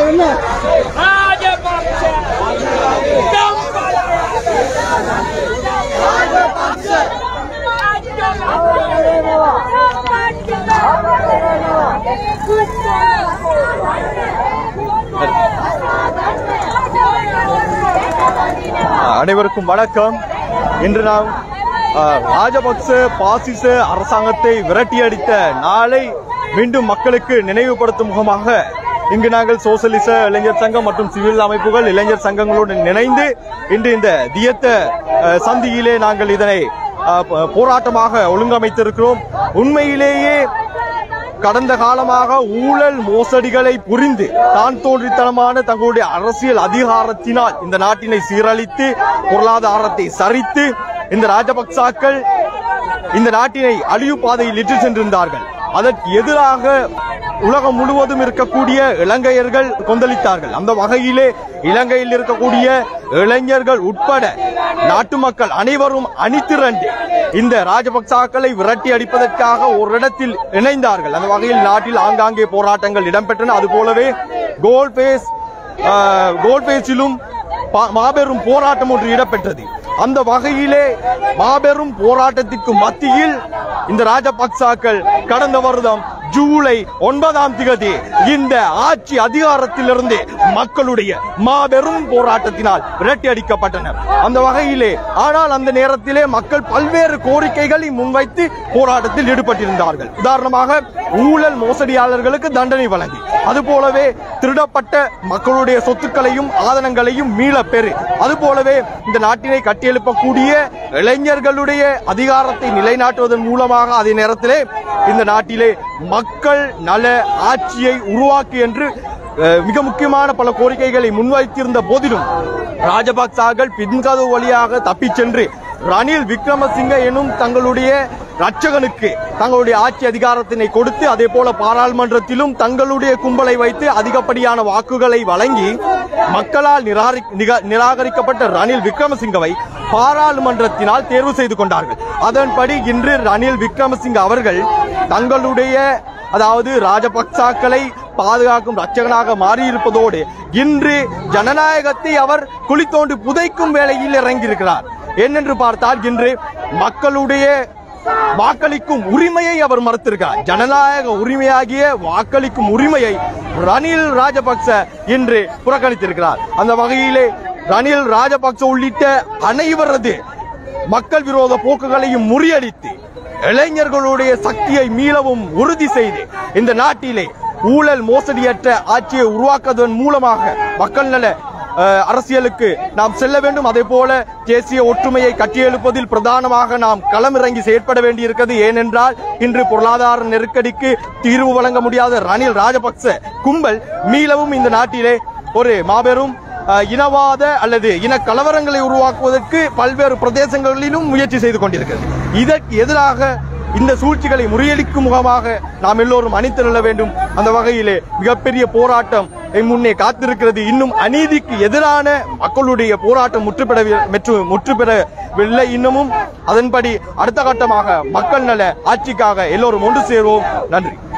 ராஜபக்ஷ அனைவருக்கும் வணக்கம் இன்று நாம் அஹ், ராஜபக்ச பாசிச அரசாங்கத்தை விரட்டியடித்த நாளை மீண்டும் மக்களுக்கு நினைவுபடுத்தும் முகமாக இங்கு நாங்கள் சோசலிச இளைஞர் சங்கம் மற்றும் சிவில் அமைப்புகள் இளைஞர் சங்கங்களுடன் இணைந்து இன்று இந்த தியத்த அஹ், சந்தியிலே நாங்கள் இதனை அஹ், ப- போராட்டமாக ஒழுங்கமைத்திருக்கிறோம் உண்மையிலேயே கடந்த காலமாக ஊழல் மோசடிகளை புரிந்து தான் தோன்றித்தனமான தங்களுடைய அரசியல் அதிகாரத்தினால் இந்த நாட்டினை சீரழித்து பொருளாதாரத்தை சரித்து இந்த ராஜபக்சாக்கள் இந்த நாட்டினை அழிவு பாதையில் இட்டு சென்றிருந்தார்கள் அதற்கு எதிராக உலகம் முழுவதும் இருக்கக்கூடிய இலங்கையர்கள் கொந்தளித்தார்கள் அந்த வகையிலே இலங்கையில் இருக்கக்கூடிய இளைஞர்கள் உட்பட நாட்டு மக்கள் அனைவரும் அணிதிரண்டு இந்த ராஜபக்சாக்களை விரட்டி அடிப்பதற்காக ஒரு இடத்தில் இணைந்தார்கள் அந்த வகையில் நாட்டில் ஆங்காங்கே போராட்டங்கள் இடம்பெற்றன அது போலவே கோல்பேஸ் கோல்பேஸிலும் பா- மாபெரும் போராட்டம் ஒன்று இடம்பெற்றது அந்த வகையிலே மாபெரும் போராட்டத்திற்கு மத்தியில் இந்த ராஜபக்சாக்கள் கடந்த வருடம் ஜூலை ஒன்பதாம் திகதி இந்த ஆட்சி அதிகாரத்திலிருந்து மக்களுடைய மாபெரும் போராட்டத்தினால் விரட்டி அடிக்கப்பட்டனர் அந்த வகையிலே ஆனால் அந்த நேரத்திலே மக்கள் பல்வேறு கோரிக்கைகளை முன்வைத்து போராட்டத்தில் ஈடுபட்டிருந்தார்கள் உதாரணமாக ஊழல் மோசடியாளர்களுக்கு தண்டனை வழங்கி அதுபோலவே திருடப்பட்ட மக்களுடைய சொத்துக்களையும் ஆதனங்களையும் மீள பெறு அதுபோலவே இந்த நாட்டினை கட்டியெழுப்பக்கூடிய இளைஞர்களுடைய அதிகாரத்தை நிலைநாட்டுவதன் மூலமாக அதே நேரத்திலே இந்த நாட்டிலே மக்கள் நல ஆட்சியை உருவாக்கு என்று அஹ், மிக முக்கியமான பல கோரிக்கைகளை முன்வைத்திருந்த போதிலும் ராஜபக்சாக்கள் பின்கதவு வழியாக தப்பிச் சென்று ரணில் விக்ரமசிங்க எனும் தங்களுடைய ரட்சகனுக்கு தங்களுடைய ஆட்சி அதிகாரத்தினை கொடுத்து அதே போல பாராளுமன்றத்திலும் தங்களுடைய கும்பலை வைத்து அதிகப்படியான வாக்குகளை வழங்கி மக்களால் நிராகரி- நிகா- நிராகரிக்கப்பட்ட ரணில் விக்ரமசிங்கவை பாராளுமன்றத்தினால் தேர்வு செய்து கொண்டார்கள் அதன்படி இன்று ரணில் விக்ரமசிங்க அவர்கள் தங்களுடைய அதாவது ராஜபக்சாக்களை பாதுகாக்கும் ரட்சகனாக மாறியிருப்பதோடு இன்று ஜனநாயகத்தை அவர் குழி தோண்டி புதைக்கும் வேளையில் இறங்கியிருக்கிறார் என்னென்று பார்த்தால் இன்று மக்களுடைய வாக்களிக்கும் உரிமையை அவர் மறுத்திருக்கிறார் ஜனநாயக உரிமையாகிய வாக்களிக்கும் உரிமையை ரணில் ராஜபக்ச இன்று புறக்கணித்திருக்கிறார் அந்த வகையிலே ரணில் ராஜபக்ச உள்ளிட்ட அனைவரது மக்கள் விரோத போக்குகளையும் முறியடித்து இளைஞர்களுடைய சக்தியை மீளவும் உறுதி செய்து இந்த நாட்டிலே ஊழல் மோசடியற்ற ஆட்சியை உருவாக்குவதன் மூலமாக மக்கள் நல அஹ், அரசியலுக்கு நாம் செல்ல வேண்டும் அதே போல தேசிய ஒற்றுமையை கட்டியெழுப்பதில் பிரதானமாக நாம் களமிறங்கி செயற்பட வேண்டியிருக்கிறது ஏனென்றால் இன்று பொருளாதார நெருக்கடிக்கு தீர்வு வழங்க முடியாத ரணில் ராஜபக்ச கும்பல் மீளவும் இந்த நாட்டிலே ஒரு மாபெரும் அஹ், இனவாத அல்லது இன கலவரங்களை உருவாக்குவதற்கு பல்வேறு பிரதேசங்களிலும் முயற்சி செய்து கொண்டிருக்கிறது இதற்கு எதிராக இந்த சூழ்ச்சிகளை முறியடிக்கும் முகமாக நாம் எல்லோரும் அணிதிரள வேண்டும் அந்த வகையிலே மிகப்பெரிய போராட்டம் எம் முன்னே காத்திருக்கிறது இன்னும் அநீதிக்கு எதிரான மக்களுடைய போராட்டம் முற்றுப்பெற முற்றுப்பெறவில்லை இன்னமும் அதன்படி அடுத்த கட்டமாக மக்கள் நல ஆட்சிக்காக எல்லோரும் ஒன்று சேர்வோம் நன்றி